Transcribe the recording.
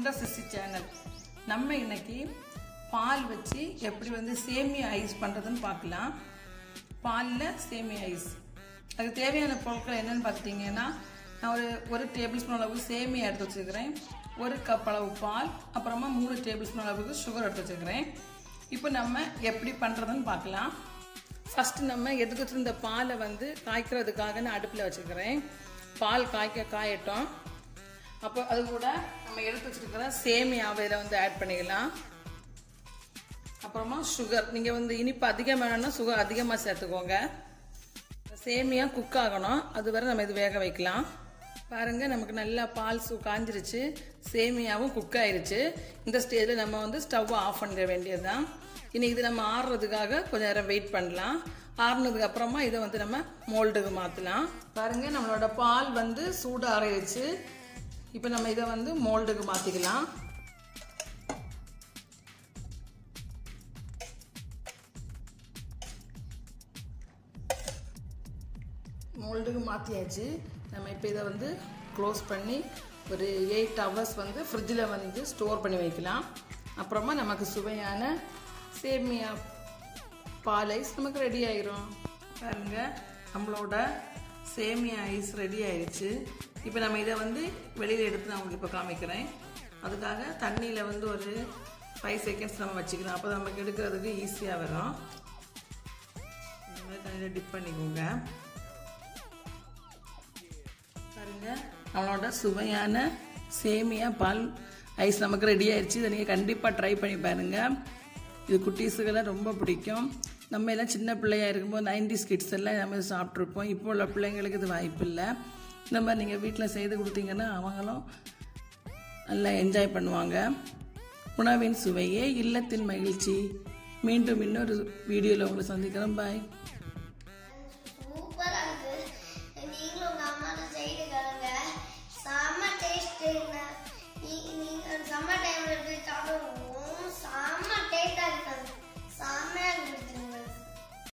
Sundar CC channel நம்ம இன்னைக்கு பால் வச்சு எப்படி வந்து சேமியா ஐஸ் பண்ணுறதுன்னு பார்க்கலாம் பாலில் சேமியா ஐஸ் அதுக்கு தேவையான பொருட்கள் என்னன்னு பார்த்துட்டிங்கன்னா நான் ஒரு ஒரு டேபிள் ஸ்பூன் அளவுக்கு சேமியா எடுத்து வச்சுருக்கிறேன் ஒரு கப் அளவு பால் அப்புறமா மூணு டேபிள் ஸ்பூன் அளவுக்கு சுகர் எடுத்து வச்சுருக்கிறேன் இப்போ நம்ம எப்படி பண்ணுறதுன்னு பார்க்கலாம் ஃபஸ்ட்டு நம்ம எடுத்து வச்சிருந்த பாலை வந்து காய்க்கிறதுக்காக நான் அடுப்பில் வச்சுருக்கிறேன் பால் காய்க்க காயட்டும் அப்போ அது கூட நம்ம எடுத்து வச்சிருக்கிற சேமியாவை இதில் வந்து ஆட் பண்ணிக்கலாம் அப்புறமா சுகர் நீங்கள் வந்து இனிப்பு அதிகம் வேணும்னா சுகர் அதிகமாக சேர்த்துக்கோங்க சேமியா குக் ஆகணும் அது வரை நம்ம இது வேக வைக்கலாம் பாருங்க நமக்கு நல்லா பால் சு காஞ்சிருச்சு சேமியாவும் குக் ஆயிருச்சு இந்த ஸ்டேஜில் நம்ம வந்து ஸ்டவ்வை ஆஃப் பண்ணிட வேண்டியதுதான் இனி இது நம்ம ஆறுறதுக்காக கொஞ்சம் நேரம் வெயிட் பண்ணலாம் ஆறுனதுக்கு அப்புறமா இதை வந்து நம்ம மோல்டுக்கு மாற்றலாம் பாருங்க நம்மளோட பால் வந்து சூடு ஆறிடுச்சு இப்போ நம்ம இதை வந்து மோல்டுக்கு மாற்றிக்கலாம் மோல்டுக்கு மாற்றியாச்சு நம்ம இப்போ இதை வந்து க்ளோஸ் பண்ணி ஒரு எயிட் ஹவர்ஸ் வந்து ஃப்ரிட்ஜில் வந்து ஸ்டோர் பண்ணி வைக்கலாம் அப்புறமா நமக்கு சுவையான சேமியா பால் ஐஸ் நமக்கு ரெடி ஆயிரும் பாருங்க நம்மளோட சேமியா ஐஸ் ரெடி ஆயிடுச்சு இப்போ நம்ம இதை வந்து வெளியில் எடுத்து நான் உங்களுக்கு இப்போ காமிக்கிறேன் அதுக்காக தண்ணியில் வந்து ஒரு ஃபைவ் செகண்ட்ஸ் நம்ம வச்சுக்கலாம் அப்போ நமக்கு எடுக்கிறதுக்கு ஈஸியாக வரும் இந்த மாதிரி தண்ணியில் டிப் பண்ணிக்கோங்க பாருங்க நம்மளோட சுவையான சேமியா பால் ஐஸ் நமக்கு ரெடி ஆயிடுச்சு இதை நீங்கள் கண்டிப்பாக ட்ரை பண்ணி பாருங்க இது குட்டீஸுக்கெல்லாம் ரொம்ப பிடிக்கும் நம்ம எல்லாம் சின்ன பிள்ளையா இருக்கும்போது நைன்டிஸ் கிட்ஸ் எல்லாம் நம்ம சாப்பிட்ருப்போம் இப்போ உள்ள பிள்ளைங்களுக்கு இது வாய்ப்பு இல்லை இந்த மாதிரி நீங்கள் வீட்டில் செய்து கொடுத்தீங்கன்னா அவங்களும் நல்லா என்ஜாய் பண்ணுவாங்க உணவின் சுவையே இல்லத்தின் மகிழ்ச்சி மீண்டும் இன்னொரு வீடியோவில் உங்களை சந்திக்கிறேன் பாய்